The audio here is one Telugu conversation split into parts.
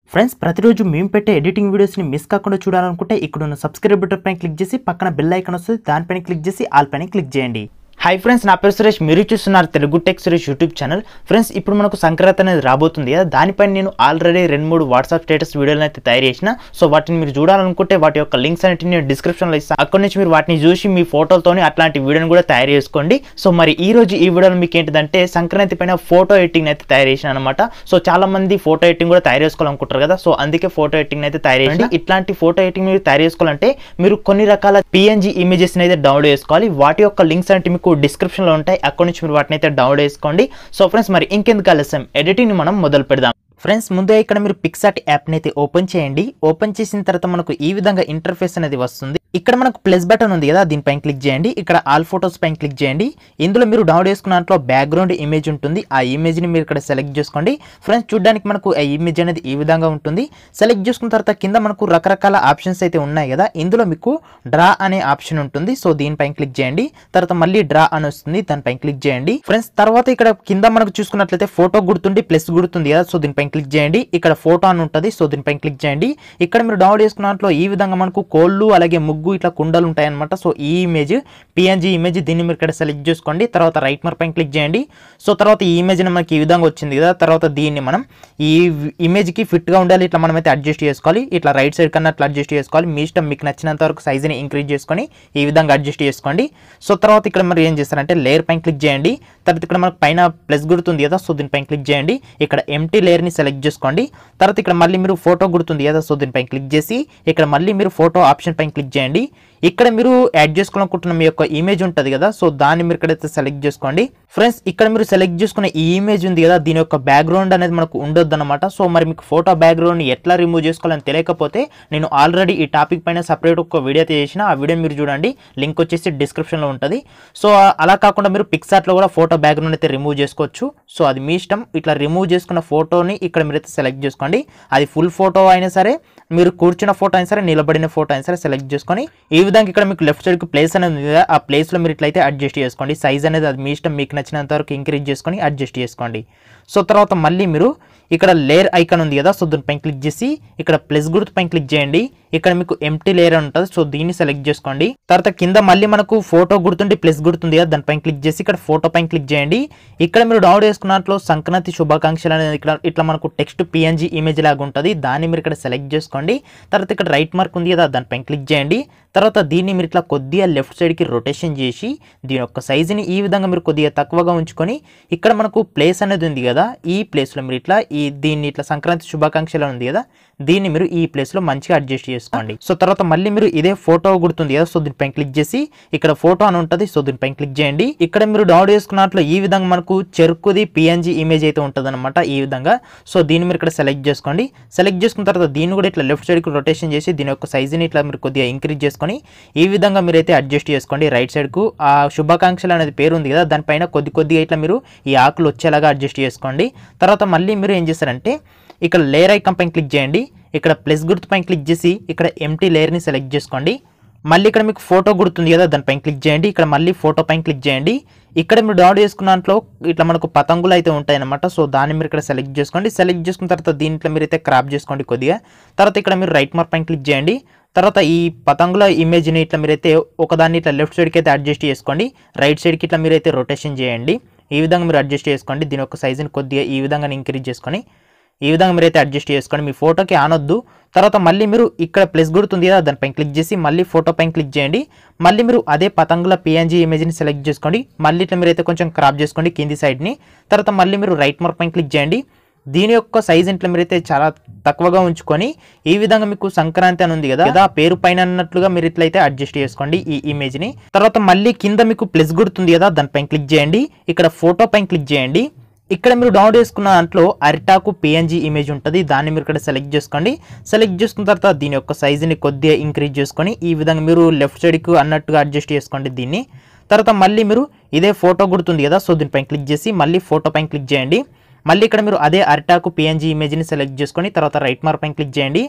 ఫ్రెండ్స్ ప్రతిరోజు మేము పెట్టే ఎడిటింగ్ వీడియోస్ని మిస్ కాకుండా చూడాలనుకుంటే ఇక్కడ ఉన్న సబ్స్క్రైబ్ బటన్ పైన క్లిక్ చేసి పక్కన బెల్ ఐకాన్ వస్తుంది దానిపైన క్లిక్ చేసి ఆల్ పైన క్లిక్ చేయండి హాయ్ ఫ్రెండ్స్ నా పేరు సురేష్ మీరు చూస్తున్నారు Telugu tech Suresh YouTube channel friends ఇప్పుడు మనకు సంక్రాంతి అనేది రాబోతుంది కదా దానిపైన నేను ఆల్రెడీ రెండు మూడు వాట్సాప్ స్టేటస్ వీడియోలను అయితే తయారు చేసిన సో వాటిని మీరు చూడాలనుకుంటే వాటి యొక్క లింక్స్ అనేవి నేను డిస్క్రిప్షన్లో ఇస్తాను అక్కడ నుంచి మీరు వాటిని చూసి మీ ఫోటోలతోని అట్లాంటి వీడియోని కూడా తయారు చేసుకోండి సో మరి ఈ రోజు ఈ వీడియోలో మీకు ఏంటిదంటే సంక్రాంతి పైన ఫోటో ఎడిటింగ్ అయితే తయారు చేసిన అనమాట సో చాలా మంది ఫోటో ఎడిటింగ్ కూడా తయారు చేసుకోవాలనుకుంటారు కదా సో అందుకే ఫోటో ఎడిటింగ్ అయితే తయారు చేయండి ఇట్లాంటి ఫోటో ఎడిటింగ్ మీరు తయారు చేసుకోవాలంటే మీరు కొన్ని రకాల పిఎన్జీ ఇమేజెస్ అయితే డౌన్లోడ్ చేసుకోవాలి వాటి యొక్క లింక్స్ అంటే మీకు డిస్క్రిప్షన్ లో ఉంటాయి అక్కడ నుంచి మీరు వాటిని అయితే డౌన్లోడ్ చేసుకోండి సో ఫ్రెండ్స్ మరి ఇంకెందుకు ఆలస్యం ఎడిటింగ్ మనం మొదలు పెడదాం ఫ్రెండ్స్ ముందుగా ఇక్కడ మీరు పిక్సాట్ యాప్ని అయితే ఓపెన్ చేయండి ఓపెన్ చేసిన తర్వాత మనకు ఈ విధంగా ఇంటర్ఫేస్ అనేది వస్తుంది ఇక్కడ మనకు ప్లస్ బటన్ ఉంది కదా దీనిపైన క్లిక్ చేయండి ఇక్కడ ఆల్ ఫోటోస్ పైన క్లిక్ చేయండి ఇందులో మీరు డౌన్లోడ్ చేసుకున్న దాంట్లో బ్యాక్గ్రౌండ్ ఇమేజ్ ఉంటుంది ఆ ఇమేజ్ని మీరు ఇక్కడ సెలెక్ట్ చేసుకోండి ఫ్రెండ్స్ చూడడానికి మనకు ఆ ఇమేజ్ అనేది ఈ విధంగా ఉంటుంది సెలెక్ట్ చేసుకున్న తర్వాత కింద మనకు రకరకాల ఆప్షన్స్ అయితే ఉన్నాయి కదా ఇందులో మీకు డ్రా అనే ఆప్షన్ ఉంటుంది సో దీనిపైన క్లిక్ చేయండి తర్వాత మళ్ళీ డ్రా అని వస్తుంది దానిపైన క్లిక్ చేయండి ఫ్రెండ్స్ తర్వాత ఇక్కడ కింద మనకు చూసుకున్నట్లయితే ఫోటో గుర్తుంది ప్లస్ గుర్తుంది కదా సో దీనిపైన క్లిక్ చేయండి ఇక్కడ ఫోటో అని ఉంటుంది సో దీనిపైన క్లిక్ చేయండి ఇక్కడ మీరు డౌన్లోడ్ చేసుకున్న దాంట్లో ఈ విధంగా మనకు కోళ్ళు అలాగే ముగ్గు ఇట్లా కుండలు ఉంటాయి అనమాట సో ఈ ఇమేజ్ పిఎన్జీ ఇమేజ్ దీన్ని మీరు ఇక్కడ సెలెక్ట్ చేసుకోండి తర్వాత రైట్ మర్ పైన క్లిక్ చేయండి సో తర్వాత ఈ ఇమేజ్ మనకి ఈ విధంగా వచ్చింది కదా తర్వాత దీన్ని మనం ఈ ఇమేజ్కి ఫిట్గా ఉండాలి ఇట్లా మనం అయితే అడ్జస్ట్ చేసుకోవాలి ఇట్లా రైట్ సైడ్ కన్నా అట్లా అడ్జస్ట్ చేసుకోవాలి మీ ఇష్టం మీకు నచ్చినంత వరకు సైజుని ఇంక్రీజ్ చేసుకొని ఈ విధంగా అడ్జస్ట్ చేసుకోండి సో తర్వాత ఇక్కడ మరి ఏం చేస్తారంటే లేయర్ పైన క్లిక్ చేయండి తర్వాత ఇక్కడ మనకు పైన ప్లస్ గుర్తుంది కదా సో దీనిపైన క్లిక్ చేయండి ఇక్కడ ఎంటీ లేయర్ని సెలెక్ట్ చేసుకోండి తర్వాత ఇక్కడ మళ్ళీ మీరు ఫోటో గుర్తుంది కదా సో దీనిపైన క్లిక్ చేసి ఇక్కడ మళ్ళీ మీరు ఫోటో ఆప్షన్ పైన క్లిక్ చేయండి ఇక్కడ మీరు యాడ్ చేసుకోవాలనుకుంటున్న మీ యొక్క ఇమేజ్ ఉంటుంది కదా సో దాన్ని మీరు ఇక్కడైతే సెలెక్ట్ చేసుకోండి ఫ్రెండ్స్ ఇక్కడ మీరు సెలెక్ట్ చేసుకున్న ఈ ఇమేజ్ ఉంది కదా దీని యొక్క బ్యాక్గ్రౌండ్ అనేది మనకు ఉండొద్దు అనమాట సో మరి మీకు ఫోటో బ్యాక్గ్రౌండ్ ఎట్లా రిమూవ్ చేసుకోవాలని తెలియకపోతే నేను ఆల్రెడీ ఈ టాపిక్ పైన సపరేట్ ఒక వీడియో అయితే చేసిన ఆ వీడియో మీరు చూడండి లింక్ వచ్చేసి డిస్క్రిప్షన్లో ఉంటుంది సో అలా కాకుండా మీరు పిక్సార్ట్లో కూడా ఫోటో బ్యాక్గ్రౌండ్ అయితే రిమూవ్ చేసుకోవచ్చు సో అది మీ ఇష్టం ఇట్లా రిమూవ్ చేసుకున్న ఫోటోని ఇక్కడ మీరైతే సెలెక్ట్ చేసుకోండి అది ఫుల్ ఫోటో అయినా సరే మీరు కూర్చున్న ఫోటో అయినా సరే నిలబడిన ఫోటో అయినా సరే సెలెక్ట్ చేసుకొని ఈ విధంగా ఇక్కడ మీకు లెఫ్ట్ సైడ్కి ప్లేస్ అనేది ఉంది కదా ఆ ప్లేస్లో మీరు ఇట్లయితే అడ్జస్ట్ చేసుకోండి సైజ్ అనేది అది మీ ఇష్టం మీకు నచ్చినంత వరకు ఇంక్రీజ్ చేసుకొని అడ్జస్ట్ చేసుకోండి సో తర్వాత మళ్ళీ మీరు ఇక్కడ లేయర్ ఐకాన్ ఉంది కదా సో దీనిపైన క్లిక్ చేసి ఇక్కడ ప్లస్ గుర్తు పైన క్లిక్ చేయండి ఇక్కడ మీకు ఎంటీ లేయర్ ఉంటుంది సో దీన్ని సెలెక్ట్ చేసుకోండి తర్వాత కింద మళ్ళీ మనకు ఫోటో గుర్తుండి ప్లస్ గుర్తుంది కదా దానిపైన క్లిక్ చేసి ఇక్కడ ఫోటో పైన క్లిక్ చేయండి ఇక్కడ మీరు డౌన్లోడ్ చేసుకున్నట్లు సంక్రాంతి శుభాకాంక్షలు అనేది ఇక్కడ ఇట్లా మనకు టెక్స్ట్ పిఎన్జీ ఇమేజ్ లాగా ఉంటుంది దాన్ని మీరు ఇక్కడ సెలెక్ట్ చేసుకోండి తర్వాత ఇక్కడ రైట్ మార్క్ ఉంది కదా దానిపైన క్లిక్ చేయండి తర్వాత దీన్ని మీరు ఇట్లా కొద్దిగా లెఫ్ట్ సైడ్కి రొటేషన్ చేసి దీని యొక్క సైజుని ఈ విధంగా మీరు కొద్దిగా తక్కువగా ఉంచుకొని ఇక్కడ మనకు ప్లేస్ అనేది ఉంది కదా ఈ ప్లేస్లో మీరు ఇట్లా ఈ దీన్ని ఇట్లా సంక్రాంతి శుభాకాంక్షలు ఉంది కదా దీన్ని మీరు ఈ ప్లేస్లో మంచిగా అడ్జస్ట్ చేసుకోండి సో తర్వాత మళ్ళీ మీరు ఇదే ఫోటో గుర్తుంది కదా సో దీనిపైన క్లిక్ చేసి ఇక్కడ ఫోటో అని ఉంటుంది సో దీనిపైన క్లిక్ చేయండి ఇక్కడ మీరు డౌన్లోడ్ చేసుకున్నట్లు ఈ విధంగా మనకు చెరుకుది పిఎన్జీ ఇమేజ్ అయితే ఉంటుంది ఈ విధంగా సో దీన్ని మీరు ఇక్కడ సెలెక్ట్ చేసుకోండి సెలెక్ట్ చేసుకున్న తర్వాత దీన్ని కూడా ఇట్లా లెఫ్ట్ సైడ్కి రొటేషన్ చేసి దీని యొక్క సైజుని ఇట్లా మీరు కొద్దిగా ఇంక్రీజ్ చేసుకొని ఈ విధంగా మీరైతే అడ్జస్ట్ చేసుకోండి రైట్ సైడ్కు ఆ శుభాకాంక్షలు అనేది పేరు ఉంది కదా దానిపైన కొద్ది కొద్దిగా ఇట్లా మీరు ఈ ఆకులు వచ్చేలాగా అడ్జస్ట్ చేసుకోండి తర్వాత మళ్ళీ మీరు ఏం చేస్తారంటే ఇక్కడ లేయర్ ఐకాన్ పైన క్లిక్ చేయండి ఇక్కడ ప్లస్ గుర్తు పైన క్లిక్ చేసి ఇక్కడ ఎంటీ లేయర్ని సెలెక్ట్ చేసుకోండి మళ్ళీ ఇక్కడ మీకు ఫోటో గుర్తుంది కదా దానిపైన క్లిక్ చేయండి ఇక్కడ మళ్ళీ ఫోటో పైన క్లిక్ చేయండి ఇక్కడ మీరు డౌన్లోడ్ చేసుకున్న దాంట్లో ఇట్లా మనకు పతంగులు అయితే ఉంటాయి అనమాట సో దాన్ని మీరు ఇక్కడ సెలెక్ట్ చేసుకోండి సెలెక్ట్ చేసుకున్న తర్వాత దీంట్లో మీరు అయితే క్రాప్ చేసుకోండి కొద్దిగా తర్వాత ఇక్కడ మీరు రైట్ మార్క్ పైన క్లిక్ చేయండి తర్వాత ఈ పతంగుల ఇమేజ్ని ఇట్లా మీరైతే ఒకదాన్ని ఇట్లా లెఫ్ట్ సైడ్కి అయితే అడ్జస్ట్ చేసుకోండి రైట్ సైడ్కి ఇట్లా మీరైతే రొటేషన్ చేయండి ఈ విధంగా మీరు అడ్జస్ట్ చేసుకోండి దీని యొక్క సైజుని కొద్దిగా ఈ విధంగా ఇంక్రీజ్ చేసుకొని ఈ విధంగా మీరైతే అడ్జస్ట్ చేసుకోండి మీ ఫోటోకి ఆనొద్దు తర్వాత మళ్ళీ మీరు ఇక్కడ ప్లస్ గుర్తుంది కదా దానిపైన క్లిక్ చేసి మళ్ళీ ఫోటో పైన క్లిక్ చేయండి మళ్ళీ మీరు అదే పతంగుల పిఎన్జీ ఇమేజ్ని సెలెక్ట్ చేసుకోండి మళ్ళీ ఇట్లా మీరైతే కొంచెం క్రాప్ చేసుకోండి కింది సైడ్ని తర్వాత మళ్ళీ మీరు రైట్ మార్క్ పైన క్లిక్ చేయండి దీని యొక్క సైజ్ ఇంట్లో మీరైతే చాలా తక్కువగా ఉంచుకొని ఈ విధంగా మీకు సంక్రాంతి అని ఉంది కదా కదా ఆ పేరు పైన అన్నట్లుగా మీరు ఇట్లయితే అడ్జస్ట్ చేసుకోండి ఈ ఇమేజ్ ని తర్వాత మళ్ళీ కింద మీకు ప్లస్ గుర్తుంది కదా దానిపైన క్లిక్ చేయండి ఇక్కడ ఫోటో పైన క్లిక్ చేయండి ఇక్కడ మీరు డౌన్లోడ్ చేసుకున్న దాంట్లో అరిటాకు పిఎన్జీ ఇమేజ్ ఉంటుంది దాన్ని మీరు ఇక్కడ సెలెక్ట్ చేసుకోండి సెలెక్ట్ చేసుకున్న తర్వాత దీని యొక్క సైజుని కొద్దిగా ఇంక్రీజ్ చేసుకొని ఈ విధంగా మీరు లెఫ్ట్ సైడ్కి అన్నట్టుగా అడ్జస్ట్ చేసుకోండి దీన్ని తర్వాత మళ్ళీ మీరు ఇదే ఫోటో గుర్తుంది కదా సో దీనిపైన క్లిక్ చేసి మళ్ళీ ఫోటో పైన క్లిక్ చేయండి మళ్ళీ ఇక్కడ మీరు అదే అరిటాకు పిఎన్జీ ఇమేజ్ని సెలెక్ట్ చేసుకొని తర్వాత రైట్ మార్క్ పైన క్లిక్ చేయండి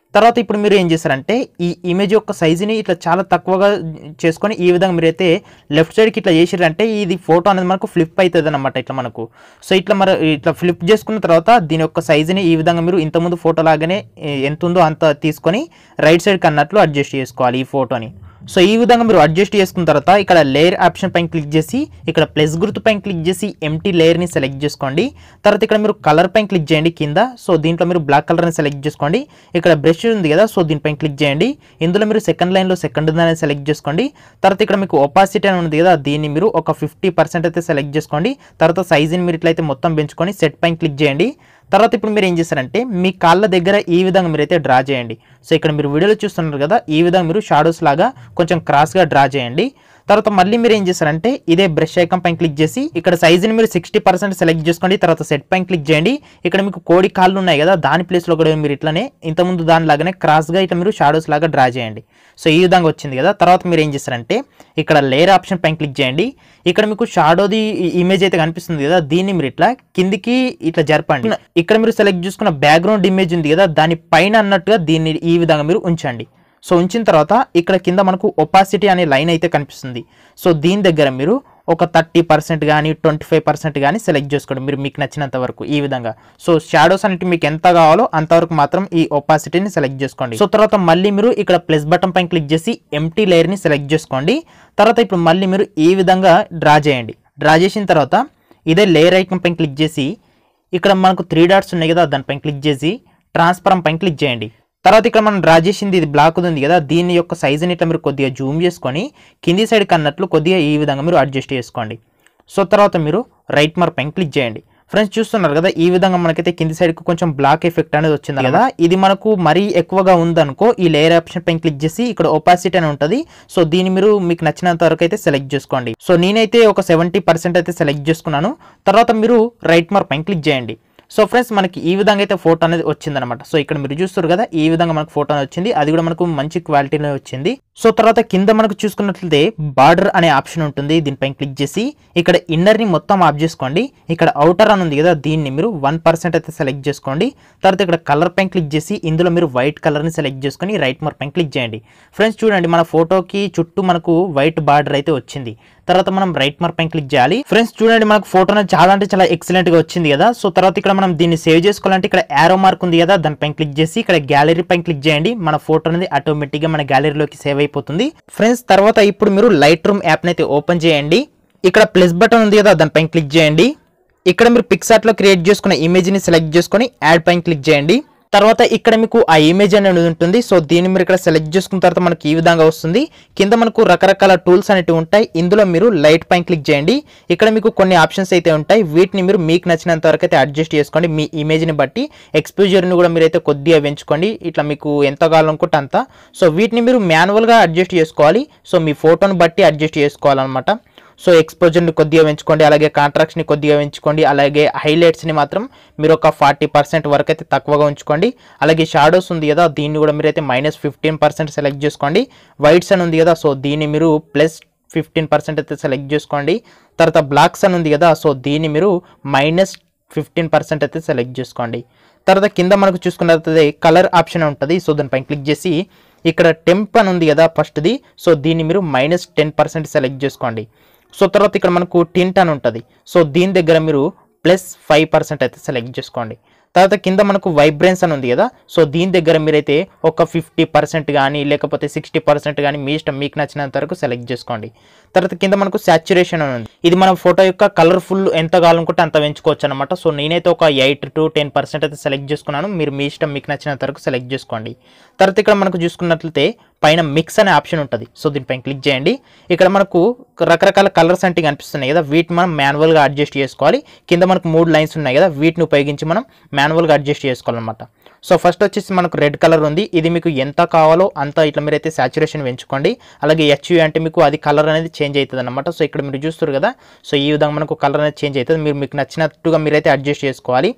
తర్వాత ఇప్పుడు మీరు ఏం చేస్తారంటే ఈ ఇమేజ్ యొక్క సైజుని ఇట్లా చాలా తక్కువగా చేసుకొని ఈ విధంగా మీరైతే లెఫ్ట్ సైడ్కి ఇట్లా చేసిరంటే ఇది ఫోటో అనేది మనకు ఫ్లిప్ అవుతుంది అనమాట ఇట్లా మనకు సో ఇట్లా మరి ఇట్లా ఫ్లిప్ చేసుకున్న తర్వాత దీని యొక్క సైజుని ఈ విధంగా మీరు ఇంతకుముందు ఫోటో లాగానే ఏ, ఎంత ఉందో అంత తీసుకొని రైట్ సైడ్కి అన్నట్లు అడ్జస్ట్ చేసుకోవాలి ఈ ఫోటోని సో ఈ విధంగా మీరు అడ్జస్ట్ చేసుకున్న తర్వాత ఇక్కడ లేయర్ ఆప్షన్ పైన క్లిక్ చేసి ఇక్కడ ప్లస్ గుర్తు పైన క్లిక్ చేసి ఎంటీ లేయర్ని సెలెక్ట్ చేసుకోండి తర్వాత ఇక్కడ మీరు కలర్ పైన క్లిక్ చేయండి కింద సో దీంట్లో మీరు బ్లాక్ కలర్ని సెలెక్ట్ చేసుకోండి ఇక్కడ బ్రష్ ఉంది కదా సో దీనిపైన క్లిక్ చేయండి ఇందులో మీరు సెకండ్ లైన్లో సెకండ్ దాన్ని సెలెక్ట్ చేసుకోండి తర్వాత ఇక్కడ మీకు ఒపాసిటీ అని ఉంది కదా దీన్ని మీరు ఒక ఫిఫ్టీ పర్సెంట్ అయితే సెలెక్ట్ చేసుకోండి తర్వాత సైజుని మీరు ఇట్లయితే మొత్తం పెంచుకొని సెట్ పైన క్లిక్ చేయండి తర్వాత ఇప్పుడు మీరు ఏం చేస్తారంటే మీ కాళ్ళ దగ్గర ఈ విధంగా మీరైతే డ్రా చేయండి సో ఇక్కడ మీరు వీడియోలో చూస్తున్నారు కదా ఈ విధంగా మీరు షాడోస్ లాగా కొంచెం క్రాస్గా డ్రా చేయండి తర్వాత మళ్ళీ మీరు ఏం చేస్తారంటే ఇదే బ్రష్ ఐకాన్ పైన క్లిక్ చేసి ఇక్కడ సైజుని మీరు సిక్స్టీ పర్సెంట్ సెలెక్ట్ చేసుకోండి తర్వాత సెట్ పైన క్లిక్ చేయండి ఇక్కడ మీకు కోడి కాళ్ళు ఉన్నాయి కదా దాని ప్లేస్లో కూడా మీరు ఇట్లనే ఇంతకుముందు దానిలాగానే క్రాస్గా ఇట్లా మీరు షాడోస్ లాగా డ్రా చేయండి సో ఈ విధంగా వచ్చింది కదా తర్వాత మీరు ఏం చేస్తారంటే ఇక్కడ లేయర్ ఆప్షన్ పైన క్లిక్ చేయండి ఇక్కడ మీకు షాడోది ఇమేజ్ అయితే కనిపిస్తుంది కదా దీన్ని మీరు ఇట్లా కిందికి ఇట్లా జరపండి ఇక్కడ మీరు సెలెక్ట్ చేసుకున్న బ్యాక్గ్రౌండ్ ఇమేజ్ ఉంది కదా దాని పైన అన్నట్టుగా దీన్ని ఈ విధంగా మీరు ఉంచండి సో ఉంచిన తర్వాత ఇక్కడ కింద మనకు ఒపాసిటీ అనే లైన్ అయితే కనిపిస్తుంది సో దీని దగ్గర మీరు ఒక థర్టీ పర్సెంట్ కానీ ట్వంటీ ఫైవ్ పర్సెంట్ కానీ సెలెక్ట్ చేసుకోండి మీరు మీకు నచ్చినంత వరకు ఈ విధంగా సో షాడోస్ అనేవి మీకు ఎంత కావాలో అంతవరకు మాత్రం ఈ ఒపాసిటీని సెలెక్ట్ చేసుకోండి సో తర్వాత మళ్ళీ మీరు ఇక్కడ ప్లస్ బటన్ పైన క్లిక్ చేసి ఎంటీ లేయర్ని సెలెక్ట్ చేసుకోండి తర్వాత ఇప్పుడు మళ్ళీ మీరు ఈ విధంగా డ్రా చేయండి డ్రా చేసిన తర్వాత ఇదే లేయర్ ఐకన్ పైన క్లిక్ చేసి ఇక్కడ మనకు త్రీ డాట్స్ ఉన్నాయి కదా దానిపైన క్లిక్ చేసి ట్రాన్స్ఫారం పైన క్లిక్ చేయండి తర్వాత ఇక్కడ మనం డ్రా చేసింది ఇది బ్లాక్ ఉంది కదా దీని యొక్క సైజుని ఇట్లా మీరు కొద్దిగా జూమ్ చేసుకొని కింది సైడ్ కన్నట్లు కొద్దిగా ఈ విధంగా మీరు అడ్జస్ట్ చేసుకోండి సో తర్వాత మీరు రైట్ మార్క్ పైన క్లిక్ చేయండి ఫ్రెండ్స్ చూస్తున్నారు కదా ఈ విధంగా మనకైతే కింది సైడ్కి కొంచెం బ్లాక్ ఎఫెక్ట్ అనేది వచ్చింది కదా ఇది మనకు మరీ ఎక్కువగా ఉందనుకో ఈ లేయర్ ఆప్షన్ పైన క్లిక్ చేసి ఇక్కడ ఒపాసిటీ అని ఉంటుంది సో దీన్ని మీరు మీకు నచ్చినంత వరకు అయితే సెలెక్ట్ చేసుకోండి సో నేనైతే ఒక సెవెంటీ పర్సెంట్ అయితే సెలెక్ట్ చేసుకున్నాను తర్వాత మీరు రైట్ మార్క్ పైన క్లిక్ చేయండి సో ఫ్రెండ్స్ మనకి ఈ విధంగా అయితే ఫోటో అనేది వచ్చిందనమాట సో ఇక్కడ మీరు చూస్తారు కదా ఈ విధంగా మనకు ఫోటో అనేది వచ్చింది అది కూడా మనకు మంచి క్వాలిటీలో వచ్చింది సో తర్వాత కింద మనకు చూసుకున్నట్లయితే బార్డర్ అనే ఆప్షన్ ఉంటుంది దీనిపైన క్లిక్ చేసి ఇక్కడ ఇన్నర్ని మొత్తం ఆఫ్ చేసుకోండి ఇక్కడ అవుటర్ అని ఉంది కదా దీన్ని మీరు వన్ పర్సెంట్ అయితే సెలెక్ట్ చేసుకోండి తర్వాత ఇక్కడ కలర్ పైన క్లిక్ చేసి ఇందులో మీరు వైట్ కలర్ని సెలెక్ట్ చేసుకొని రైట్ మార్క్ పైన క్లిక్ చేయండి ఫ్రెండ్స్ చూడండి మన ఫోటోకి చుట్టూ మనకు వైట్ బార్డర్ అయితే వచ్చింది తర్వాత మనం రైట్ మార్క్ పైన క్లిక్ చేయాలి ఫ్రెండ్స్ చూడండి మనకు ఫోటో అనేది చాలా అంటే చాలా ఎక్సలెంట్ గా వచ్చింది కదా సో తర్వాత ఇక్కడ మనం దీన్ని సేవ్ చేసుకోవాలంటే ఇక్కడ యారో మార్క్ ఉంది కదా దానిపైన క్లిక్ చేసి ఇక్కడ గ్యాలరీ పైన క్లిక్ చేయండి మన ఫోటో అనేది ఆటోమేటిక్ గా మన గ్యాలరీలోకి సేవ్ అయిపోతుంది ఫ్రెండ్స్ తర్వాత ఇప్పుడు మీరు లైట్ రూమ్ యాప్ అయితే ఓపెన్ చేయండి ఇక్కడ ప్లస్ బటన్ ఉంది కదా దానిపైన క్లిక్ చేయండి ఇక్కడ మీరు పిక్సార్ట్ లో క్రియేట్ చేసుకున్న ఇమేజ్ ని సెలెక్ట్ చేసుకొని యాడ్ పైన క్లిక్ చేయండి తర్వాత ఇక్కడ మీకు ఆ ఇమేజ్ అనేది ఉంటుంది సో దీన్ని మీరు ఇక్కడ సెలెక్ట్ చేసుకున్న తర్వాత మనకి ఈ విధంగా వస్తుంది కింద మనకు రకరకాల టూల్స్ అనేవి ఉంటాయి ఇందులో మీరు లైట్ పైన క్లిక్ చేయండి ఇక్కడ మీకు కొన్ని ఆప్షన్స్ అయితే ఉంటాయి వీటిని మీరు మీకు నచ్చినంత వరకు అయితే అడ్జస్ట్ చేసుకోండి మీ ఇమేజ్ని బట్టి ఎక్స్పోజర్ని కూడా మీరు అయితే కొద్దిగా పెంచుకోండి ఇట్లా మీకు ఎంత కావాలనుకుంటే అంత సో వీటిని మీరు మాన్యువల్గా అడ్జస్ట్ చేసుకోవాలి సో మీ ఫోటోని బట్టి అడ్జస్ట్ చేసుకోవాలన్నమాట సో ఎక్స్పోజర్ని కొద్దిగా పెంచుకోండి అలాగే కాంట్రాక్ట్స్ని కొద్దిగా పెంచుకోండి అలాగే హైలైట్స్ని మాత్రం మీరు ఒక ఫార్టీ పర్సెంట్ వరకు అయితే తక్కువగా ఉంచుకోండి అలాగే షాడోస్ ఉంది కదా దీన్ని కూడా మీరైతే మైనస్ ఫిఫ్టీన్ పర్సెంట్ సెలెక్ట్ చేసుకోండి వైట్స్ అని ఉంది కదా సో దీన్ని మీరు ప్లస్ ఫిఫ్టీన్ పర్సెంట్ అయితే సెలెక్ట్ చేసుకోండి తర్వాత బ్లాక్స్ అని ఉంది కదా సో దీన్ని మీరు మైనస్ ఫిఫ్టీన్ పర్సెంట్ అయితే సెలెక్ట్ చేసుకోండి తర్వాత కింద మనకు చూసుకున్నట్లయితే కలర్ ఆప్షన్ ఉంటుంది సో దానిపైన క్లిక్ చేసి ఇక్కడ టెంప్ అని ఉంది కదా ఫస్ట్ది సో దీన్ని మీరు మైనస్ టెన్ పర్సెంట్ సెలెక్ట్ చేసుకోండి సో తర్వాత ఇక్కడ మనకు టింట్ అని ఉంటుంది సో దీని దగ్గర మీరు ప్లస్ ఫైవ్ పర్సెంట్ అయితే సెలెక్ట్ చేసుకోండి తర్వాత కింద మనకు వైబ్రెన్స్ అని ఉంది కదా సో దీని దగ్గర మీరైతే ఒక ఫిఫ్టీ పర్సెంట్ కానీ లేకపోతే సిక్స్టీ పర్సెంట్ కానీ మీ ఇష్టం మీకు నచ్చినంత వరకు సెలెక్ట్ చేసుకోండి తర్వాత కింద మనకు సాచురేషన్ అని ఉంది ఇది మన ఫోటో యొక్క కలర్ఫుల్ ఎంత కావాలనుకుంటే అంత పెంచుకోవచ్చు అనమాట సో నేనైతే ఒక ఎయిట్ టు టెన్ పర్సెంట్ అయితే సెలెక్ట్ చేసుకున్నాను మీరు మీ ఇష్టం మీకు నచ్చినంత వరకు సెలెక్ట్ చేసుకోండి తర్వాత ఇక్కడ మనకు చూసుకున్నట్లయితే పైన మిక్స్ అనే ఆప్షన్ ఉంటుంది సో దీనిపైన క్లిక్ చేయండి ఇక్కడ మనకు రకరకాల కలర్స్ అంటే కనిపిస్తున్నాయి కదా వీటిని మనం మాన్యువల్గా అడ్జస్ట్ చేసుకోవాలి కింద మనకు మూడు లైన్స్ ఉన్నాయి కదా వీటిని ఉపయోగించి మనం మాన్యువల్గా అడ్జస్ట్ చేసుకోవాలన్నమాట సో ఫస్ట్ వచ్చేసి మనకు రెడ్ కలర్ ఉంది ఇది మీకు ఎంత కావాలో అంత ఇట్లా మీరైతే సాచురేషన్ పెంచుకోండి అలాగే హెచ్యూ అంటే మీకు అది కలర్ అనేది చేంజ్ అవుతుంది అనమాట సో ఇక్కడ మీరు చూస్తారు కదా సో ఈ విధంగా మనకు కలర్ అనేది చేంజ్ అవుతుంది మీరు మీకు నచ్చినట్టుగా మీరైతే అడ్జస్ట్ చేసుకోవాలి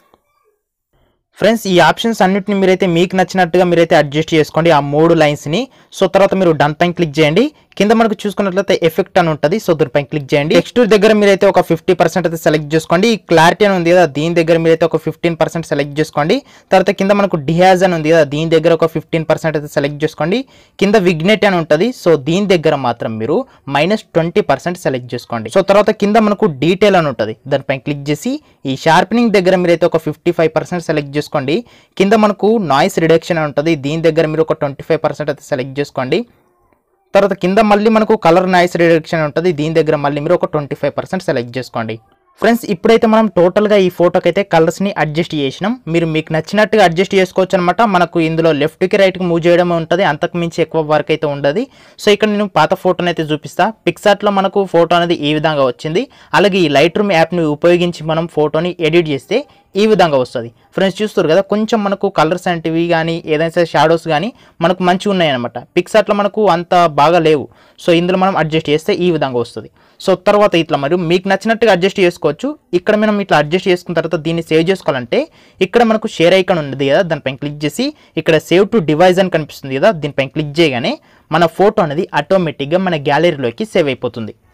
ఫ్రెండ్స్ ఈ ఆప్షన్స్ అన్నిటిని మీరైతే మీకు నచ్చినట్టుగా మీరైతే అడ్జస్ట్ చేసుకోండి ఆ మూడు లైన్స్ని సో తర్వాత మీరు డన్ పైన క్లిక్ చేయండి కింద మనకు చూసుకున్నట్లయితే ఎఫెక్ట్ అని ఉంటుంది సో దీనిపైన క్లిక్ చేయండి టెక్స్చర్ దగ్గర మీరైతే ఒక ఫిఫ్టీ పర్సెంట్ అయితే సెలెక్ట్ చేసుకోండి ఈ క్లారిటీ అని ఉంది కదా దీని దగ్గర మీరైతే ఒక ఫిఫ్టీన్ పర్సెంట్ సెలెక్ట్ చేసుకోండి తర్వాత కింద మనకు డిహాజ్ అని ఉంది కదా దీని దగ్గర ఒక ఫిఫ్టీన్ పర్సెంట్ అయితే సెలెక్ట్ చేసుకోండి కింద విగ్నెట్ అని ఉంటుంది సో దీని దగ్గర మాత్రం మీరు మైనస్ ట్వంటీ పర్సెంట్ సెలెక్ట్ చేసుకోండి సో తర్వాత కింద మనకు డీటెయిల్ అని ఉంటుంది దానిపైన క్లిక్ చేసి ఈ షార్పెనింగ్ దగ్గర మీరైతే ఒక ఫిఫ్టీ ఫైవ్ పర్సెంట్ సెలెక్ట్ చేసుకోండి కింద మనకు నాయిస్ రిడక్షన్ అని ఉంటుంది దీని దగ్గర మీరు ఒక ట్వంటీ ఫైవ్ పర్సెంట్ అయితే సెలెక్ట్ చేసుకోండి తర్వాత కింద మళ్ళీ మనకు కలర్ నాయిస్ రిడక్షన్ ఉంటుంది దీని దగ్గర మళ్ళీ మీరు ఒక ట్వంటీ ఫైవ్ పర్సెంట్ సెలెక్ట్ చేసుకోండి ఫ్రెండ్స్ ఇప్పుడైతే మనం టోటల్గా ఈ ఫోటోకి అయితే కలర్స్ని అడ్జస్ట్ చేసినాం మీరు మీకు నచ్చినట్టుగా అడ్జస్ట్ చేసుకోవచ్చు అనమాట మనకు ఇందులో లెఫ్ట్కి రైట్కి మూవ్ చేయడం ఉంటుంది అంతకు మించి ఎక్కువ వర్క్ అయితే ఉండదు సో ఇక్కడ నేను పాత ఫోటోని అయితే చూపిస్తా పిక్సార్ట్లో మనకు ఫోటో అనేది ఈ విధంగా వచ్చింది అలాగే ఈ లైట్ రూమ్ యాప్ని ఉపయోగించి మనం ఫోటోని ఎడిట్ చేస్తే ఈ విధంగా వస్తుంది ఫ్రెండ్స్ చూస్తారు కదా కొంచెం మనకు కలర్స్ అంటివి కానీ ఏదైనా సరే షాడోస్ కానీ మనకు మంచిగా ఉన్నాయన్నమాట పిక్సార్ట్లో మనకు అంత బాగా లేవు సో ఇందులో మనం అడ్జస్ట్ చేస్తే ఈ విధంగా వస్తుంది సో తర్వాత ఇట్లా మరియు మీకు నచ్చినట్టుగా అడ్జస్ట్ చేసుకోవచ్చు ఇక్కడ మనం ఇట్లా అడ్జస్ట్ చేసుకున్న తర్వాత దీన్ని సేవ్ చేసుకోవాలంటే ఇక్కడ మనకు షేర్ ఐకాన్ ఉంది కదా దానిపైన క్లిక్ చేసి ఇక్కడ సేవ్ టు డివైస్ అని కనిపిస్తుంది కదా దీనిపైన క్లిక్ చేయగానే మన ఫోటో అనేది ఆటోమేటిక్గా మన గ్యాలరీలోకి సేవ్ అయిపోతుంది